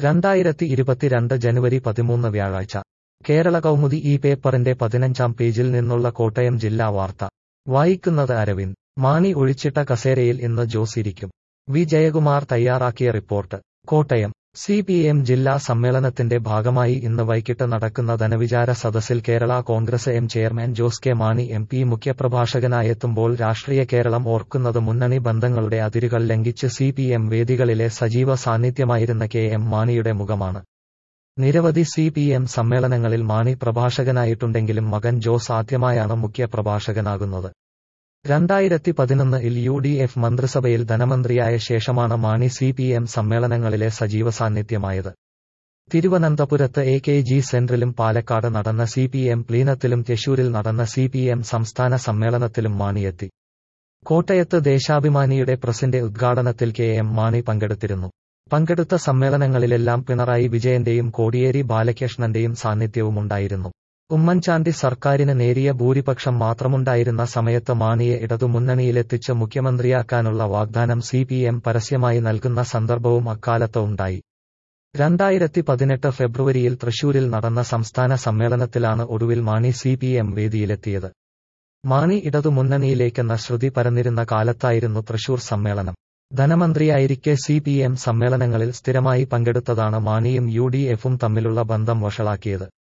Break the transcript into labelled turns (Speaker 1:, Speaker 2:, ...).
Speaker 1: രണ്ടായിരത്തി ഇരുപത്തിരണ്ട് ജനുവരി പതിമൂന്ന് വ്യാഴാഴ്ച കേരള കൗമുദി ഈ പേപ്പറിന്റെ പതിനഞ്ചാം പേജിൽ നിന്നുള്ള കോട്ടയം ജില്ലാ വാർത്ത വായിക്കുന്നത് അരവിന്ദ് മാണി ഒഴിച്ചിട്ട കസേരയിൽ ഇന്ന് ജോസ് ഇരിക്കും വി ജയകുമാർ തയ്യാറാക്കിയ report Kottayam C P M ജില്ലാ സമ്മേളനത്തിന്റെ ഭാഗമായി ഇന്ന് വൈകിട്ട് നടക്കുന്ന ധനവിചാര സദസ്സിൽ Kerala Congress M chairman Jose K Mani M P മുഖ്യപ്രഭാഷകനായെത്തുമ്പോൾ രാഷ്ട്രീയ കേരളം ഓർക്കുന്നത് മുന്നണി ബന്ധങ്ങളുടെ അതിരുകൾ ലംഘിച്ച് സി പി എം വേദികളിലെ സജീവ സാന്നിധ്യമായിരുന്ന കെ എം മാണിയുടെ മുഖമാണ് നിരവധി സി പി എം സമ്മേളനങ്ങളിൽ മാണി പ്രഭാഷകനായിട്ടുണ്ടെങ്കിലും മകൻ ജോസ് ആദ്യമായാണ് മുഖ്യപ്രഭാഷകനാകുന്നത് രണ്ടായിരത്തി പതിനൊന്നിൽ യു ഡി എഫ് മന്ത്രിസഭയിൽ ധനമന്ത്രിയായ ശേഷമാണ് മാണി സി പി എം സമ്മേളനങ്ങളിലെ സജീവ സാന്നിധ്യമായത് തിരുവനന്തപുരത്ത് എ കെ ജി സെന്ററിലും പാലക്കാട് നടന്ന സി പി എം പ്ലീനത്തിലും തൃശൂരിൽ നടന്ന സി പി എം സംസ്ഥാന സമ്മേളനത്തിലും മാണിയെത്തി കോട്ടയത്ത് ദേശാഭിമാനിയുടെ പ്രസിന്റെ ഉദ്ഘാടനത്തിൽ കെ എം മാണി പങ്കെടുത്തിരുന്നു പങ്കെടുത്ത സമ്മേളനങ്ങളിലെല്ലാം പിണറായി വിജയന്റെയും കോടിയേരി ബാലകൃഷ്ണന്റെയും സാന്നിധ്യവുമുണ്ടായിരുന്നു ഉമ്മൻചാണ്ടി സർക്കാരിന് നേരിയ ഭൂരിപക്ഷം മാത്രമുണ്ടായിരുന്ന സമയത്ത് മാണിയെ ഇടതുമുന്നണിയിലെത്തിച്ച് മുഖ്യമന്ത്രിയാക്കാനുള്ള വാഗ്ദാനം സി പി എം പരസ്യമായി നൽകുന്ന സന്ദർഭവും അക്കാലത്ത് ഉണ്ടായി രണ്ടായിരത്തി പതിനെട്ട് ഫെബ്രുവരിയിൽ തൃശൂരിൽ നടന്ന സംസ്ഥാന സമ്മേളനത്തിലാണ് ഒടുവിൽ മാണി സി പി എം വേദിയിലെത്തിയത് മാണി ഇടതുമുന്നണിയിലേക്കെന്ന ശ്രുതി പരന്നിരുന്ന കാലത്തായിരുന്നു തൃശൂർ സമ്മേളനം ധനമന്ത്രിയായിരിക്കെ സി പി എം സമ്മേളനങ്ങളിൽ സ്ഥിരമായി പങ്കെടുത്തതാണ് മാണിയും യു ഡി എഫും തമ്മിലുള്ള ബന്ധം വഷളാക്കിയത്